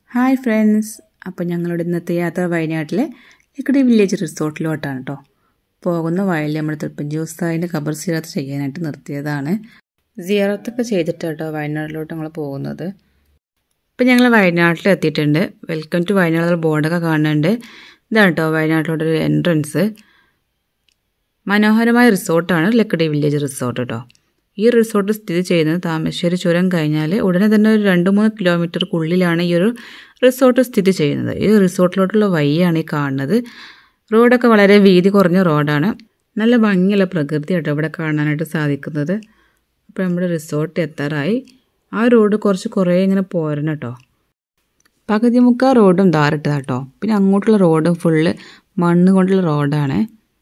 hi friends അപ്പോൾ ഞങ്ങളുടെ ഇന്നത്തെ യാത്ര വയനാട്ടിലെ ലക്കടി വില്ലേജ് റിസോർട്ടിലോട്ടാണ് കേട്ടോ പോകുന്ന വഴിയിൽ നമ്മൾ തൃപ്പഞ്ചി ഉസ്താദിൻ്റെ ഖബർ സിയാറത്ത് ചെയ്യാനായിട്ട് നിർത്തിയതാണ് സിയാറത്തൊക്കെ ചെയ്തിട്ടാണ് കേട്ടോ വയനാട്ടിലോട്ട് ഞങ്ങൾ പോകുന്നത് ഇപ്പം ഞങ്ങൾ വയനാട്ടിൽ എത്തിയിട്ടുണ്ട് വെൽക്കം ടു വയനാട് ബോർഡൊക്കെ കാണുന്നുണ്ട് ഇതാണ് കേട്ടോ വയനാട്ടിലോട്ടൊരു എൻട്രൻസ് മനോഹരമായ റിസോർട്ടാണ് ലക്കടി വില്ലേജ് റിസോർട്ട് കേട്ടോ ഈ റിസോർട്ട് സ്ഥിതി ചെയ്യുന്നത് താമരശ്ശേരി ചുരം കഴിഞ്ഞാൽ ഉടനെ തന്നെ ഒരു രണ്ട് മൂന്ന് കിലോമീറ്റർക്കുള്ളിലാണ് ഈ ഒരു റിസോർട്ട് സ്ഥിതി ചെയ്യുന്നത് ഈ റിസോർട്ടിലോട്ടുള്ള വഴിയാണ് ഈ കാണുന്നത് റോഡൊക്കെ വളരെ വീതി കുറഞ്ഞ റോഡാണ് നല്ല ഭംഗിയുള്ള പ്രകൃതി കേട്ടോ ഇവിടെ കാണാനായിട്ട് സാധിക്കുന്നത് അപ്പോൾ നമ്മുടെ റിസോർട്ട് എത്താറായി ആ റോഡ് കുറച്ച് കുറേ ഇങ്ങനെ പോരണം കേട്ടോ പകുതി മുക്കാൽ റോഡും ധാറിട്ടതാ കേട്ടോ പിന്നെ അങ്ങോട്ടുള്ള റോഡും ഫുള്ള് മണ്ണ് കൊണ്ടുള്ള റോഡാണ്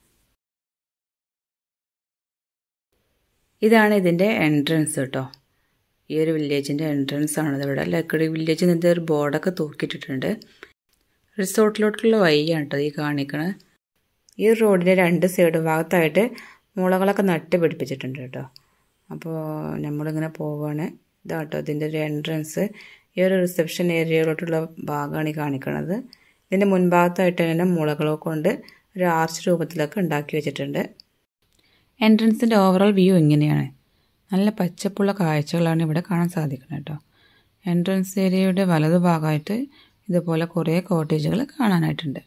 ഇതാണ് ഇതിൻ്റെ എൻട്രൻസ് കേട്ടോ ഈ ഒരു വില്ലേജിൻ്റെ എൻട്രൻസ് ആണ് ഇവിടെ ലക്കടി വില്ലേജ് എന്നിട്ട് ഒരു ബോർഡൊക്കെ തൂക്കിയിട്ടിട്ടുണ്ട് റിസോർട്ടിലോട്ടുള്ള വഴിയാണ് കേട്ടോ ഈ കാണിക്കണത് ഈ റോഡിൻ്റെ രണ്ട് സൈഡ് ഭാഗത്തായിട്ട് മുളകളൊക്കെ നട്ട് പിടിപ്പിച്ചിട്ടുണ്ട് കേട്ടോ അപ്പോൾ നമ്മളിങ്ങനെ പോവുകയാണ് ഇതാട്ടോ ഇതിൻ്റെ ഒരു എൻട്രൻസ് ഈ ഒരു റിസപ്ഷൻ ഏരിയയിലോട്ടുള്ള ഭാഗമാണ് ഈ കാണിക്കണത് ഇതിൻ്റെ മുൻഭാഗത്തായിട്ട് തന്നെ മുളകളെ കൊണ്ട് ഒരു ആർച്ച് രൂപത്തിലൊക്കെ ഉണ്ടാക്കി വെച്ചിട്ടുണ്ട് എൻട്രൻസിൻ്റെ ഓവറോൾ വ്യൂ ഇങ്ങനെയാണ് നല്ല പച്ചപ്പുള്ള കാഴ്ചകളാണ് ഇവിടെ കാണാൻ സാധിക്കുന്നത് കേട്ടോ എൻട്രൻസ് ഏരിയയുടെ വലതുഭാഗമായിട്ട് ഇതുപോലെ കുറേ കോട്ടേജുകൾ കാണാനായിട്ടുണ്ട്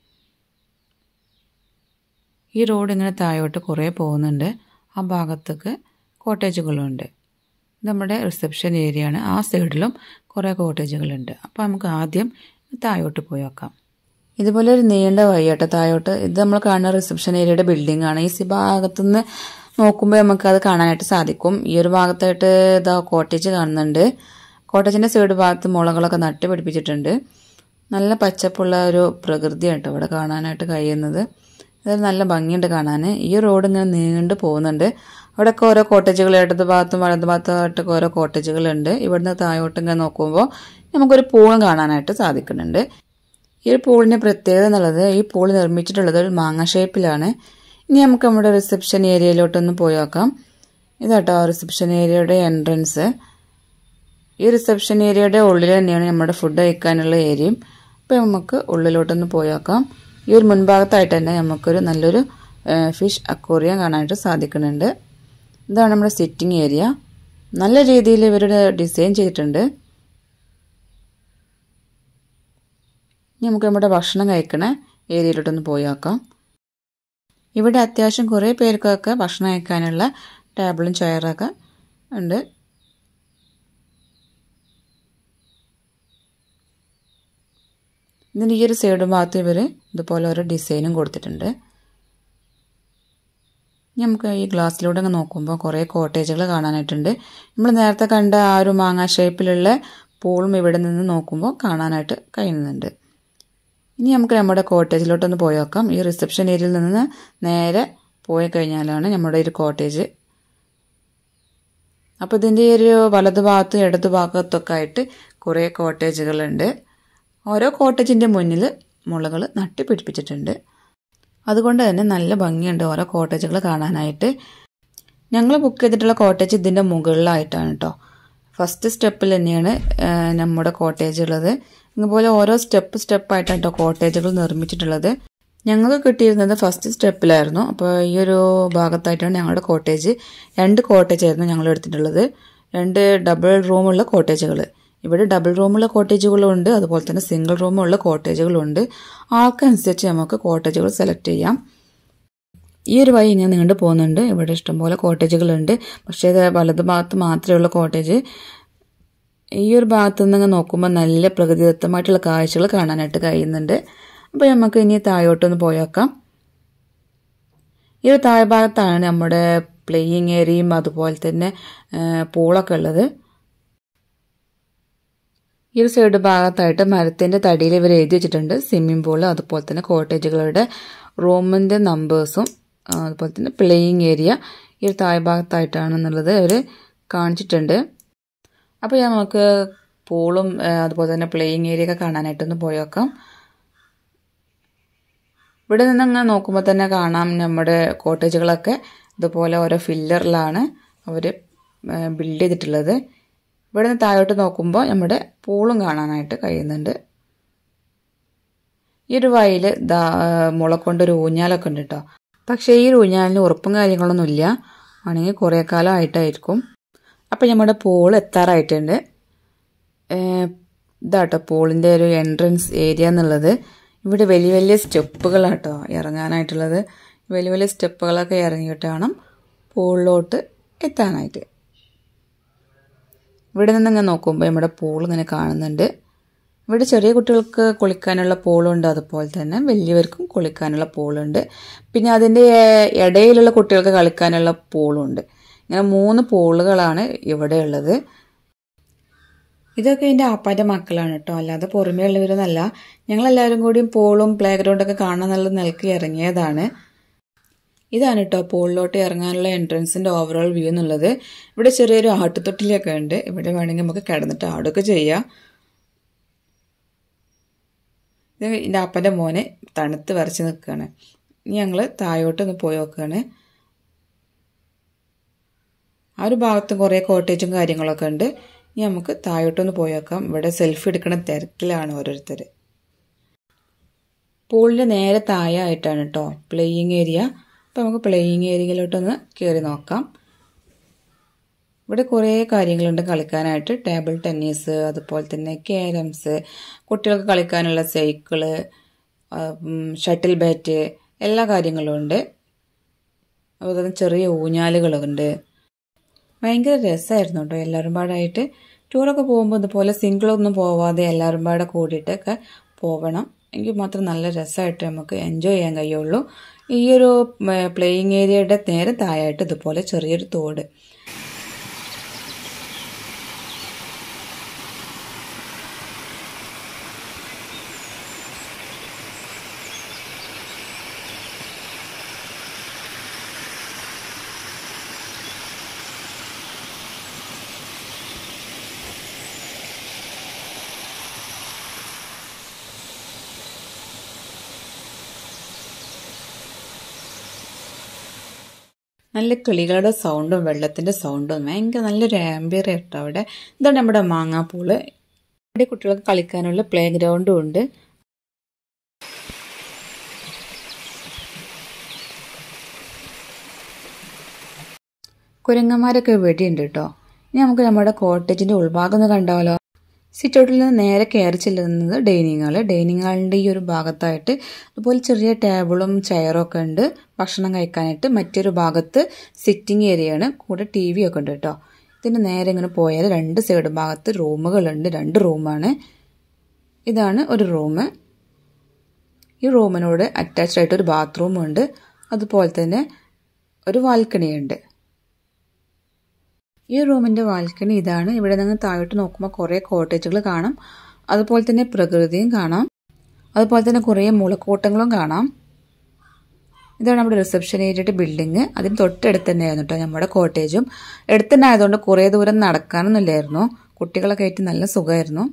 ഈ റോഡ് ഇങ്ങനെ താഴോട്ട് കുറേ പോകുന്നുണ്ട് ആ ഭാഗത്തൊക്കെ കോട്ടേജുകളുണ്ട് നമ്മുടെ റിസപ്ഷൻ ഏരിയയാണ് ആ സൈഡിലും കുറേ കോട്ടേജുകളുണ്ട് അപ്പോൾ നമുക്ക് ആദ്യം താഴോട്ട് പോയി നോക്കാം ഇതുപോലെ ഒരു നീണ്ട വഴിയാട്ടോ താഴോട്ട് ഇത് നമ്മൾ കാണുന്ന റിസപ്ഷൻ ഏരിയയുടെ ബിൽഡിംഗ് ആണ് ഈ സി ഭാഗത്തുനിന്ന് നോക്കുമ്പോൾ നമുക്ക് അത് കാണാനായിട്ട് സാധിക്കും ഈ ഒരു ഭാഗത്തായിട്ട് ഇതാ കോട്ടേജ് കാണുന്നുണ്ട് കോട്ടേജിന്റെ സൈഡ് ഭാഗത്ത് മുളകളൊക്കെ നട്ട് പിടിപ്പിച്ചിട്ടുണ്ട് നല്ല പച്ചപ്പുള്ള ഒരു പ്രകൃതിയാണ് കേട്ടോ ഇവിടെ കാണാനായിട്ട് കഴിയുന്നത് ഇത് നല്ല ഭംഗിയുണ്ട് കാണാൻ ഈ റോഡ് ഇങ്ങനെ നീണ്ടു പോകുന്നുണ്ട് അവിടെയൊക്കെ ഓരോ കോട്ടേജുകൾ ഇടത് ഭാഗത്തും വലത് ഭാഗത്തായിട്ടൊക്കെ ഓരോ കോട്ടേജുകളുണ്ട് ഇവിടുന്ന് താഴോട്ട് ഇങ്ങനെ നോക്കുമ്പോൾ നമുക്കൊരു പൂളും കാണാനായിട്ട് സാധിക്കുന്നുണ്ട് ഈ ഒരു പൂളിന്റെ പ്രത്യേകത എന്നുള്ളത് ഈ പൂൾ നിർമ്മിച്ചിട്ടുള്ളത് ഒരു മാങ്ങ ഷേപ്പിലാണ് ഇനി നമുക്ക് നമ്മുടെ റിസപ്ഷൻ ഏരിയയിലോട്ടൊന്ന് പോയി നോക്കാം ഇതാട്ടോ റിസപ്ഷൻ ഏരിയയുടെ എൻട്രൻസ് ഈ റിസപ്ഷൻ ഏരിയയുടെ ഉള്ളിൽ തന്നെയാണ് നമ്മുടെ ഫുഡ് കഴിക്കാനുള്ള ഏരിയയും അപ്പോൾ നമുക്ക് ഉള്ളിലോട്ടൊന്ന് പോയി നോക്കാം ഈ ഒരു മുൻഭാഗത്തായിട്ട് തന്നെ നമുക്കൊരു നല്ലൊരു ഫിഷ് അക്വോറിയം കാണാനായിട്ട് സാധിക്കുന്നുണ്ട് ഇതാണ് നമ്മുടെ സിറ്റിംഗ് ഏരിയ നല്ല രീതിയിൽ ഇവരുടെ ഡിസൈൻ ചെയ്തിട്ടുണ്ട് ഇനി നമുക്ക് നമ്മുടെ ഭക്ഷണം കഴിക്കണ ഏരിയയിലോട്ടൊന്ന് പോയി നോക്കാം ഇവിടെ അത്യാവശ്യം കുറേ പേർക്കൊക്കെ ഭക്ഷണം കഴിക്കാനുള്ള ടേബിളും ചെയറൊക്കെ ഉണ്ട് ഇതിൻ്റെ ഈ ഒരു സൈഡ് ഭാഗത്ത് ഇവർ ഇതുപോലെ ഓരോ ഡിസൈനും കൊടുത്തിട്ടുണ്ട് നമുക്ക് ഈ ഗ്ലാസ്സിലൂടെ അങ്ങ് നോക്കുമ്പോൾ കുറേ കോട്ടേജുകൾ കാണാനായിട്ടുണ്ട് നമ്മൾ നേരത്തെ കണ്ട ആ ഒരു മാങ്ങാ ഷേപ്പിലുള്ള പൂളും ഇവിടെ നിന്ന് നോക്കുമ്പോൾ കാണാനായിട്ട് കഴിയുന്നുണ്ട് ഇനി നമുക്ക് നമ്മുടെ കോട്ടേജിലോട്ടൊന്ന് പോയി നോക്കാം ഈ റിസപ്ഷൻ ഏരിയയിൽ നിന്ന് നേരെ പോയി കഴിഞ്ഞാലാണ് നമ്മുടെ ഒരു കോട്ടേജ് അപ്പോൾ ഇതിൻ്റെ ഒരു വലതു ഭാഗത്തും ഇടതു ഭാഗത്തൊക്കെ ആയിട്ട് കുറേ കോട്ടേജുകളുണ്ട് ഓരോ കോട്ടേജിൻ്റെ മുന്നിൽ മുളകൾ നട്ടി പിടിപ്പിച്ചിട്ടുണ്ട് അതുകൊണ്ട് തന്നെ നല്ല ഭംഗിയുണ്ട് ഓരോ കോട്ടേജുകൾ കാണാനായിട്ട് ഞങ്ങൾ ബുക്ക് ചെയ്തിട്ടുള്ള കോട്ടേജ് ഇതിൻ്റെ മുകളിലായിട്ടാണ് കേട്ടോ ഫസ്റ്റ് സ്റ്റെപ്പിൽ തന്നെയാണ് നമ്മുടെ കോട്ടേജ് ഉള്ളത് ഇതുപോലെ ഓരോ സ്റ്റെപ്പ് സ്റ്റെപ്പായിട്ടാണ് കേട്ടോ കോട്ടേജുകൾ നിർമ്മിച്ചിട്ടുള്ളത് ഞങ്ങൾക്ക് കിട്ടിയിരുന്നത് ഫസ്റ്റ് സ്റ്റെപ്പിലായിരുന്നു അപ്പോൾ ഈ ഒരു ഭാഗത്തായിട്ടാണ് ഞങ്ങളുടെ കോട്ടേജ് രണ്ട് കോട്ടേജ് ആയിരുന്നു ഞങ്ങൾ എടുത്തിട്ടുള്ളത് രണ്ട് ഡബിൾ റൂമുള്ള കോട്ടേജുകൾ ഇവിടെ ഡബിൾ റൂമുള്ള കോട്ടേജുകളും ഉണ്ട് അതുപോലെ തന്നെ സിംഗിൾ റൂമുള്ള കോട്ടേജുകളും ഉണ്ട് ആൾക്കനുസരിച്ച് നമുക്ക് കോട്ടേജുകൾ സെലക്ട് ചെയ്യാം ഈ ഒരു വഴി ഇങ്ങനെ നീണ്ടു പോകുന്നുണ്ട് ഇവിടെ ഇഷ്ടംപോലെ കോട്ടേജുകളുണ്ട് പക്ഷേ ഇത് വലതു ഭാഗത്ത് മാത്രമേ ഉള്ള കോട്ടേജ് ഈ ഒരു ഭാഗത്തു നിന്ന് നോക്കുമ്പോൾ നല്ല പ്രകൃതിദത്തമായിട്ടുള്ള കാഴ്ചകൾ കാണാനായിട്ട് കഴിയുന്നുണ്ട് അപ്പോൾ നമുക്ക് ഇനി താഴോട്ടൊന്ന് പോയേക്കാം ഈ ഒരു താഴെ ഭാഗത്താണ് നമ്മുടെ പ്ലേയിങ് ഏരിയയും അതുപോലെ തന്നെ പൂളൊക്കെ ഉള്ളത് ഈ ഒരു സൈഡ് ഭാഗത്തായിട്ട് മരത്തിൻ്റെ തടിയിൽ ഇവർ എഴുതി വെച്ചിട്ടുണ്ട് സ്വിമ്മിംഗ് പൂള് അതുപോലെ തന്നെ കോട്ടേജുകളുടെ റൂമിൻ്റെ നമ്പേഴ്സും അതുപോലെ തന്നെ പ്ലേയിങ് ഏരിയ ഈ ഒരു താഴെ ഭാഗത്തായിട്ടാണെന്നുള്ളത് അവർ കാണിച്ചിട്ടുണ്ട് അപ്പോൾ നമുക്ക് പൂളും അതുപോലെ തന്നെ പ്ലേയിങ് ഏരിയ ഒക്കെ കാണാനായിട്ടൊന്ന് പോയേക്കാം ഇവിടെ നിന്ന് അങ്ങനെ നോക്കുമ്പോൾ തന്നെ കാണാം നമ്മുടെ കോട്ടേജുകളൊക്കെ ഇതുപോലെ ഓരോ ഫില്ലറിലാണ് അവർ ബിൽഡ് ചെയ്തിട്ടുള്ളത് ഇവിടെ നിന്ന് താഴോട്ട് നോക്കുമ്പോൾ നമ്മുടെ പൂളും കാണാനായിട്ട് കഴിയുന്നുണ്ട് ഈ ഒരു വയൽ ദാ മുള കൊണ്ടൊരു ഊഞ്ഞാലൊക്കെ ഉണ്ട് കേട്ടോ പക്ഷേ ഈ ഊഞ്ഞാലിന് ഉറപ്പും കാര്യങ്ങളൊന്നും ഇല്ല ആണെങ്കിൽ കുറേ കാലം ആയിട്ടായിരിക്കും അപ്പം നമ്മുടെ പൂൾ എത്താറായിട്ടുണ്ട് ഇതാട്ടോ പൂളിൻ്റെ ഒരു എൻട്രൻസ് ഏരിയ എന്നുള്ളത് ഇവിടെ വലിയ വലിയ സ്റ്റെപ്പുകളാട്ടോ ഇറങ്ങാനായിട്ടുള്ളത് വലിയ വലിയ സ്റ്റെപ്പുകളൊക്കെ ഇറങ്ങിയിട്ട് വേണം പൂളിലോട്ട് എത്താനായിട്ട് ഇവിടെ നിന്ന് ഇങ്ങനെ നോക്കുമ്പോൾ നമ്മുടെ പൂൾ ഇങ്ങനെ കാണുന്നുണ്ട് ഇവിടെ ചെറിയ കുട്ടികൾക്ക് കുളിക്കാനുള്ള പൂളുണ്ട് അതുപോലെ തന്നെ വലിയവർക്കും കുളിക്കാനുള്ള പൂളുണ്ട് പിന്നെ അതിൻ്റെ ഇടയിലുള്ള കുട്ടികൾക്ക് കളിക്കാനുള്ള പൂളുണ്ട് ഇങ്ങനെ മൂന്ന് പൂളുകളാണ് ഇവിടെ ഉള്ളത് ഇതൊക്കെ എൻ്റെ ആപ്പാൻ്റെ മക്കളാണ് കേട്ടോ അല്ലാതെ പുറമേ ഉള്ളവരൊന്നല്ല ഞങ്ങളെല്ലാവരും കൂടിയും പൂളും പ്ലേ ഗ്രൗണ്ടൊക്കെ കാണാൻ നല്ല നിലക്ക് ഇറങ്ങിയതാണ് ഇതാണ് കേട്ടോ പൂളിലോട്ട് ഇറങ്ങാനുള്ള എൻട്രൻസിൻ്റെ ഓവറോൾ വ്യൂ എന്നുള്ളത് ഇവിടെ ചെറിയൊരു ആട്ടുതൊട്ടിലൊക്കെ ഉണ്ട് ഇവിടെ വേണമെങ്കിൽ നമുക്ക് കിടന്നിട്ട് ആടുകയൊക്കെ ചെയ്യാം ഇത് എൻ്റെ അപ്പൻ്റെ മോനെ തണുത്ത് വരച്ച് നിൽക്കുകയാണ് ഇനി ഞങ്ങൾ താഴോട്ട് ഒന്ന് പോയി നോക്കുകയാണ് ആ ഒരു ഭാഗത്തും കുറേ കോട്ടേജും കാര്യങ്ങളൊക്കെ ഉണ്ട് ഇനി നമുക്ക് താഴോട്ടൊന്ന് പോയി നോക്കാം ഇവിടെ സെൽഫി എടുക്കണ തിരക്കിലാണ് ഓരോരുത്തർ പൂളിൻ്റെ നേരെ താഴായിട്ടാണ് കേട്ടോ പ്ലേയിങ് ഏരിയ അപ്പോൾ നമുക്ക് പ്ലേയിങ് ഏരിയയിലോട്ടൊന്ന് കയറി നോക്കാം ഇവിടെ കുറേ കാര്യങ്ങളുണ്ട് കളിക്കാനായിട്ട് ടേബിൾ ടെന്നീസ് അതുപോലെ തന്നെ ക്യാരംസ് കുട്ടികൾക്ക് കളിക്കാനുള്ള സൈക്കിള് ഷട്ടിൽ ബാറ്റ് എല്ലാ കാര്യങ്ങളും ഉണ്ട് അതുപോലെ തന്നെ ചെറിയ ഊഞ്ഞാലുകളുണ്ട് ഭയങ്കര രസമായിരുന്നു കേട്ടോ എല്ലാവരും പാടായിട്ട് ടൂറൊക്കെ പോകുമ്പോൾ ഇതുപോലെ സിംഗിളൊന്നും പോവാതെ എല്ലാവരും പാടെ കൂടിയിട്ടൊക്കെ പോകണം എങ്കിൽ മാത്രം നല്ല രസമായിട്ട് നമുക്ക് എൻജോയ് ചെയ്യാൻ കഴിയുള്ളൂ ഈ ഒരു പ്ലേയിങ് ഏരിയയുടെ നേരെ താഴായിട്ട് ഇതുപോലെ ചെറിയൊരു തോട് നല്ല കിളികളുടെ സൗണ്ടും വെള്ളത്തിൻ്റെ സൗണ്ടും ഭയങ്കര നല്ലൊരു ആംബിയർ കേട്ടോ അവിടെ ഇതാണ് നമ്മുടെ മാങ്ങാപ്പൂള് ഇവിടെ കുട്ടികൾക്ക് കളിക്കാനുള്ള പ്ലേ ഗ്രൗണ്ടും ഉണ്ട് കുരങ്ങന്മാരൊക്കെ ഇവിടെയുണ്ട് കേട്ടോ ഇനി നമുക്ക് നമ്മുടെ കോട്ടേജിൻ്റെ ഉൾഭാഗം ഒന്ന് കണ്ടാലോ സിറ്റ് ഔട്ടിൽ നിന്ന് നേരെ കയറി ചെല്ലുന്നത് ഡൈനിങ് ഹാള് ഡൈനിങ് ഹാളിൻ്റെ ഈ ഒരു ഭാഗത്തായിട്ട് അതുപോലെ ചെറിയ ടേബിളും ചെയറും ഒക്കെ ഉണ്ട് ഭക്ഷണം കഴിക്കാനായിട്ട് മറ്റൊരു ഭാഗത്ത് സിറ്റിംഗ് ഏരിയയാണ് കൂടെ ടി വി ഒക്കെ ഉണ്ട് കേട്ടോ ഇതിന് നേരെ ഇങ്ങനെ പോയാൽ രണ്ട് സൈഡ് ഭാഗത്ത് റൂമുകളുണ്ട് രണ്ട് റൂമാണ് ഇതാണ് ഒരു റൂം ഈ റൂമിനോട് അറ്റാച്ച്ഡ് ആയിട്ട് ഒരു ബാത്റൂം ഉണ്ട് അതുപോലെ തന്നെ ഒരു ബാൽക്കണിയുണ്ട് ഈ റൂമിൻ്റെ ബാൽക്കണി ഇതാണ് ഇവിടെ നിന്ന് താഴോട്ട് നോക്കുമ്പോൾ കുറേ കോട്ടേജുകൾ കാണാം അതുപോലെ തന്നെ പ്രകൃതിയും കാണാം അതുപോലെ തന്നെ കുറേ മുളക്കൂട്ടങ്ങളും കാണാം ഇതാണ് നമ്മുടെ റിസപ്ഷൻ ഏരിയയുടെ ബിൽഡിങ് അതിന് തൊട്ടടുത്ത് തന്നെയായിരുന്നു കേട്ടോ നമ്മുടെ കോട്ടേജും അടുത്ത് തന്നെ ആയതുകൊണ്ട് കുറേ ദൂരം നടക്കാനൊന്നുമില്ലായിരുന്നു കുട്ടികളൊക്കെ ആയിട്ട് നല്ല സുഖമായിരുന്നു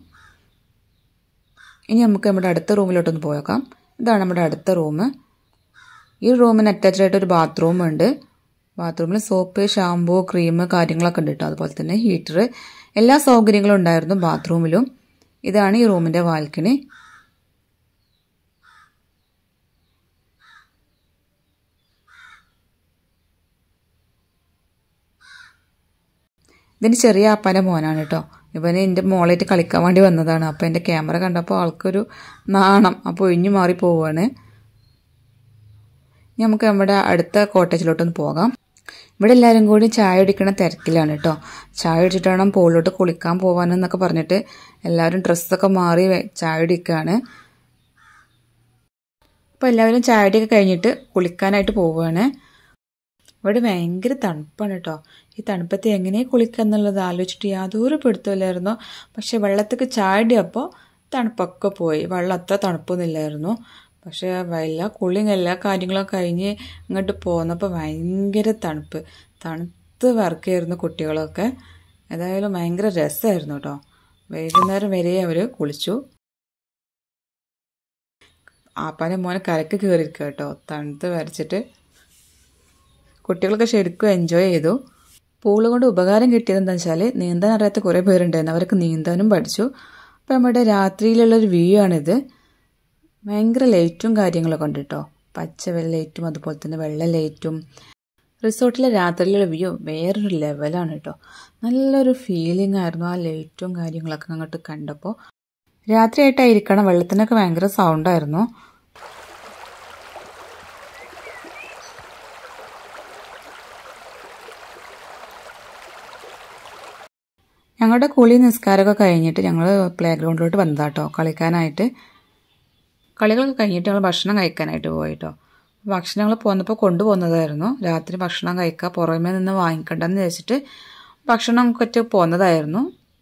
ഇനി നമുക്ക് നമ്മുടെ അടുത്ത റൂമിലോട്ടൊന്ന് പോയേക്കാം ഇതാണ് നമ്മുടെ അടുത്ത റൂം ഈ റൂമിന് അറ്റാച്ച്ഡ് ആയിട്ട് ഒരു ബാത്റൂം ഉണ്ട് ബാത്റൂമിൽ സോപ്പ് ഷാമ്പു ക്രീം കാര്യങ്ങളൊക്കെ ഉണ്ട് കേട്ടോ അതുപോലെ തന്നെ ഹീറ്റർ എല്ലാ സൗകര്യങ്ങളും ഉണ്ടായിരുന്നു ബാത്റൂമിലും ഇതാണ് ഈ റൂമിൻ്റെ ബാൽക്കണി ഇതിൻ്റെ ചെറിയ ആപ്പാൻ്റെ മോനാണ് കേട്ടോ ഇവന് എൻ്റെ മോളായിട്ട് കളിക്കാൻ വേണ്ടി വന്നതാണ് അപ്പോൾ എൻ്റെ ക്യാമറ കണ്ടപ്പോൾ ആൾക്കൊരു നാണം അപ്പോൾ ഒഴിഞ്ഞു മാറി പോവുകയാണ് നമുക്ക് നമ്മുടെ അടുത്ത കോട്ടേജിലോട്ടൊന്ന് പോകാം ഇവിടെ എല്ലാവരും കൂടി ചായ കുടിക്കണ തിരക്കിലാണ് കേട്ടോ ചായ കുടിച്ചിട്ട് വേണം പോളിലോട്ട് കുളിക്കാൻ പോകാനെന്നൊക്കെ പറഞ്ഞിട്ട് എല്ലാവരും ഡ്രസ്സൊക്കെ മാറി ചായ കുടിക്കുകയാണ് അപ്പോൾ എല്ലാവരും ചായ കുടിയൊക്കെ കഴിഞ്ഞിട്ട് കുളിക്കാനായിട്ട് പോവുകയാണ് ഇവിടെ ഭയങ്കര തണുപ്പാണ് കേട്ടോ ഈ തണുപ്പത്ത് എങ്ങനെ കുളിക്കുക എന്നുള്ളത് ആലോചിച്ചിട്ട് യാതൊരു പിടുത്തമില്ലായിരുന്നു പക്ഷെ വെള്ളത്തേക്ക് ചാടിയപ്പോൾ തണുപ്പൊക്കെ പോയി വെള്ളം അത്ര തണുപ്പൊന്നുമില്ലായിരുന്നു പക്ഷേ എല്ലാ കുളിയും എല്ലാ കാര്യങ്ങളും കഴിഞ്ഞ് ഇങ്ങോട്ട് പോന്നപ്പോൾ ഭയങ്കര തണുപ്പ് തണുത്ത് വറക്കായിരുന്നു കുട്ടികളൊക്കെ ഏതായാലും ഭയങ്കര രസമായിരുന്നു കേട്ടോ വൈകുന്നേരം വരെ അവർ കുളിച്ചു ആപ്പാൻ്റെ മോനെ കരക്ക് കയറിയിരിക്കുക കേട്ടോ തണുത്ത് വരച്ചിട്ട് കുട്ടികളൊക്കെ ശരിക്കും എൻജോയ് ചെയ്തു പൂള് കൊണ്ട് ഉപകാരം കിട്ടിയത് എന്താ വെച്ചാൽ നീന്താൻ അറിയാത്ത കുറേ പേരുണ്ടായിരുന്നു അവർക്ക് നീന്താനും പഠിച്ചു അപ്പോൾ നമ്മുടെ രാത്രിയിലുള്ളൊരു വ്യൂ ആണിത് ഭയങ്കര ലൈറ്റും കാര്യങ്ങളൊക്കെ ഉണ്ട് കേട്ടോ പച്ച വെള്ള ലൈറ്റും അതുപോലെ തന്നെ വെള്ള ലൈറ്റും റിസോർട്ടിലെ രാത്രിയിലുള്ള വ്യൂ വേറൊരു ലെവലാണ് കേട്ടോ നല്ലൊരു ഫീലിംഗ് ആയിരുന്നു ആ ലൈറ്റും കാര്യങ്ങളൊക്കെ അങ്ങോട്ട് കണ്ടപ്പോൾ രാത്രിയായിട്ടായിരിക്കണം വെള്ളത്തിനൊക്കെ ഭയങ്കര സൗണ്ടായിരുന്നു ഞങ്ങളുടെ കുളി നിസ്കാരമൊക്കെ കഴിഞ്ഞിട്ട് ഞങ്ങൾ പ്ലേ ഗ്രൗണ്ടിലോട്ട് വന്നതാട്ടോ കളിക്കാനായിട്ട് കളികളൊക്കെ കഴിഞ്ഞിട്ട് ഞങ്ങൾ ഭക്ഷണം കഴിക്കാനായിട്ട് പോയിട്ടോ ഭക്ഷണം ഞങ്ങൾ പോന്നപ്പോൾ കൊണ്ടുപോകുന്നതായിരുന്നു രാത്രി ഭക്ഷണം കഴിക്കുക പുറമേ നിന്ന് വാങ്ങിക്കണ്ടെന്ന് വെച്ചിട്ട് ഭക്ഷണം കൊറ്റ് പോന്നതായിരുന്നു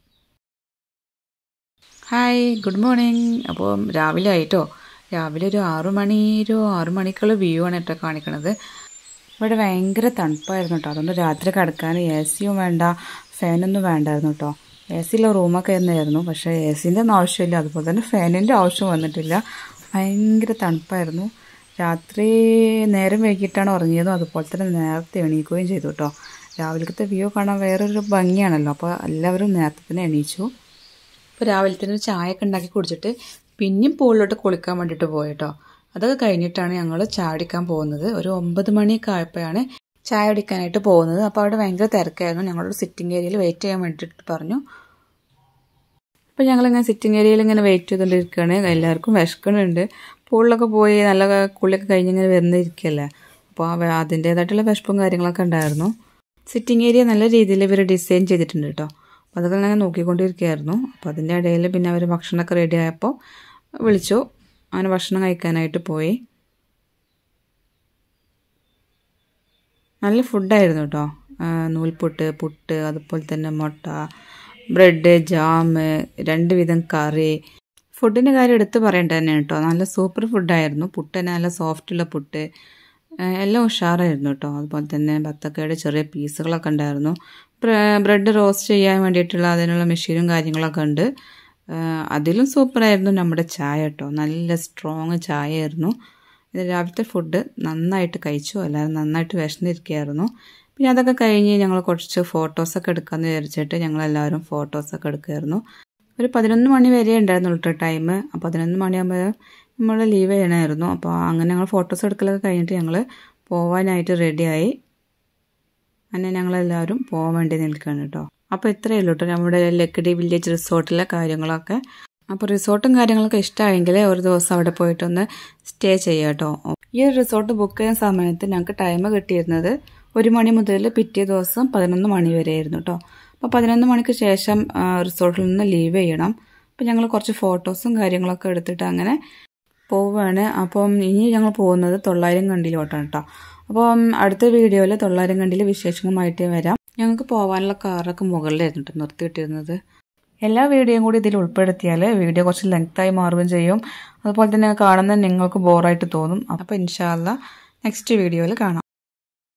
ഹായ് ഗുഡ് മോർണിംഗ് അപ്പോൾ രാവിലെ ആയിട്ടോ രാവിലെ ഒരു ആറു മണി ഒരു ആറു മണിക്കുള്ള വ്യൂ ആണ് കേട്ടോ കാണിക്കണത് ഇവിടെ ഭയങ്കര തണുപ്പായിരുന്നു കേട്ടോ അതുകൊണ്ട് രാത്രി കിടക്കാൻ എ സിയും വേണ്ട ഫാനൊന്നും വേണ്ടായിരുന്നു കേട്ടോ എ സിയിലെ റൂമൊക്കെ എന്നായിരുന്നു പക്ഷേ എ സിൻ്റെ ഒന്നും ആവശ്യമില്ല അതുപോലെ തന്നെ ഫാനിൻ്റെ ആവശ്യം വന്നിട്ടില്ല ഭയങ്കര തണുപ്പായിരുന്നു രാത്രി നേരം വൈകിട്ടാണ് ഉറങ്ങിയതും അതുപോലെ തന്നെ നേരത്തെ എണീക്കുകയും ചെയ്തു കേട്ടോ രാവിലത്തെ വ്യൂ കാണാൻ വേറൊരു ഭംഗിയാണല്ലോ അപ്പോൾ എല്ലാവരും നേരത്തെ തന്നെ എണീച്ചു ഇപ്പോൾ രാവിലെ തന്നെ ചായ ഒക്കെ ഉണ്ടാക്കി കുടിച്ചിട്ട് പിന്നെയും പൂളിലോട്ട് കുളിക്കാൻ വേണ്ടിയിട്ട് പോയിട്ടോ അതൊക്കെ കഴിഞ്ഞിട്ടാണ് ഞങ്ങൾ ചാടിക്കാൻ പോകുന്നത് ഒരു ഒമ്പത് മണിയൊക്കെ ആയപ്പോഴാണ് ചായ അടിക്കാനായിട്ട് പോകുന്നത് അപ്പോൾ അവിടെ ഭയങ്കര തിരക്കായിരുന്നു ഞങ്ങളോട് സിറ്റിംഗ് ഏരിയയിൽ വെയിറ്റ് ചെയ്യാൻ വേണ്ടിയിട്ട് പറഞ്ഞു അപ്പോൾ ഞങ്ങളിങ്ങനെ സിറ്റിംഗ് ഏരിയയിൽ ഇങ്ങനെ വെയിറ്റ് ചെയ്തുകൊണ്ടിരിക്കുകയാണ് എല്ലാവർക്കും വിശക്കണുണ്ട് പൂളിലൊക്കെ പോയി നല്ല കുളിയൊക്കെ കഴിഞ്ഞിങ്ങനെ വരുന്നിരിക്കുകയല്ലേ അപ്പോൾ അതിൻ്റേതായിട്ടുള്ള വിശപ്പും കാര്യങ്ങളൊക്കെ ഉണ്ടായിരുന്നു സിറ്റിംഗ് ഏരിയ നല്ല രീതിയിൽ ഇവർ ഡിസൈൻ ചെയ്തിട്ടുണ്ട് കേട്ടോ അപ്പോൾ അതൊക്കെ അങ്ങനെ നോക്കിക്കൊണ്ടിരിക്കുകയായിരുന്നു അപ്പോൾ അതിൻ്റെ ഇടയിൽ പിന്നെ അവർ ഭക്ഷണമൊക്കെ റെഡി ആയപ്പോൾ വിളിച്ചു അങ്ങനെ ഭക്ഷണം കഴിക്കാനായിട്ട് പോയി നല്ല ഫുഡായിരുന്നു കേട്ടോ നൂൽപുട്ട് പുട്ട് അതുപോലെ തന്നെ മുട്ട ബ്രെഡ് ജാം രണ്ട് വിധം കറി ഫുഡിൻ്റെ കാര്യം എടുത്ത് പറയേണ്ട തന്നെ കേട്ടോ നല്ല സൂപ്പർ ഫുഡായിരുന്നു പുട്ട് തന്നെ നല്ല സോഫ്റ്റുള്ള പുട്ട് എല്ലാം ഉഷാറായിരുന്നു കേട്ടോ അതുപോലെ തന്നെ ബത്തക്കയുടെ ചെറിയ പീസുകളൊക്കെ ഉണ്ടായിരുന്നു ബ്രെഡ് റോസ്റ്റ് ചെയ്യാൻ വേണ്ടിയിട്ടുള്ള അതിനുള്ള മെഷീനും കാര്യങ്ങളൊക്കെ ഉണ്ട് അതിലും സൂപ്പറായിരുന്നു നമ്മുടെ ചായ കേട്ടോ നല്ല സ്ട്രോങ് ചായ ആയിരുന്നു ഇത് രാവിലത്തെ ഫുഡ് നന്നായിട്ട് കഴിച്ചു എല്ലാവരും നന്നായിട്ട് വിശന്നിരിക്കുകയായിരുന്നു പിന്നെ അതൊക്കെ കഴിഞ്ഞ് ഞങ്ങൾ കുറച്ച് ഫോട്ടോസൊക്കെ എടുക്കാമെന്ന് വിചാരിച്ചിട്ട് ഞങ്ങളെല്ലാവരും ഫോട്ടോസൊക്കെ എടുക്കുമായിരുന്നു ഒരു പതിനൊന്ന് മണി വരെ ഉണ്ടായിരുന്നുള്ളൂ കേട്ടോ ടൈം അപ്പോൾ പതിനൊന്ന് മണിയാകുമ്പോൾ നമ്മൾ ലീവ് ചെയ്യണമായിരുന്നു അപ്പോൾ അങ്ങനെ ഞങ്ങൾ ഫോട്ടോസ് എടുക്കലൊക്കെ കഴിഞ്ഞിട്ട് ഞങ്ങൾ പോവാനായിട്ട് റെഡിയായി അങ്ങനെ ഞങ്ങളെല്ലാവരും പോകാൻ വേണ്ടി നിൽക്കുകയാണ് കേട്ടോ അപ്പോൾ ഇത്രയേ ഉള്ളൂ കേട്ടോ നമ്മുടെ ലക്കിടി വില്ലേജ് റിസോർട്ടിലെ കാര്യങ്ങളൊക്കെ അപ്പോൾ റിസോർട്ടും കാര്യങ്ങളൊക്കെ ഇഷ്ടമായെങ്കിൽ ഒരു ദിവസം അവിടെ പോയിട്ടൊന്ന് സ്റ്റേ ചെയ്യുക കേട്ടോ ഈ ഒരു റിസോർട്ട് ബുക്ക് ചെയ്യുന്ന സമയത്ത് ഞങ്ങൾക്ക് ടൈം കിട്ടിയിരുന്നത് ഒരു മണി മുതൽ പിറ്റേ ദിവസം പതിനൊന്ന് മണി വരെ ആയിരുന്നു കേട്ടോ അപ്പോൾ പതിനൊന്ന് മണിക്ക് ശേഷം റിസോർട്ടിൽ നിന്ന് ലീവ് ചെയ്യണം അപ്പോൾ ഞങ്ങൾ കുറച്ച് ഫോട്ടോസും കാര്യങ്ങളൊക്കെ എടുത്തിട്ട് അങ്ങനെ പോവുകയാണ് അപ്പം ഇനി ഞങ്ങൾ പോകുന്നത് തൊള്ളായിരം കണ്ടിലോട്ടാണ് കേട്ടോ അപ്പം അടുത്ത വീഡിയോയിൽ തൊള്ളായിരം കണ്ടിയിൽ വിശേഷങ്ങളുമായിട്ട് വരാം ഞങ്ങൾക്ക് പോകാനുള്ള കാറൊക്കെ മുകളിലായിരുന്നു കേട്ടോ നിർത്തിയിട്ടിരുന്നത് എല്ലാ വീഡിയോയും കൂടി ഇതിൽ ഉൾപ്പെടുത്തിയാൽ വീഡിയോ കുറച്ച് ലെങ്തായി മാറുകയും ചെയ്യും അതുപോലെ തന്നെ കാണുന്ന നിങ്ങൾക്ക് ബോറായിട്ട് തോന്നും അപ്പോൾ ഇൻഷാല്ല നെക്സ്റ്റ് വീഡിയോയിൽ കാണാം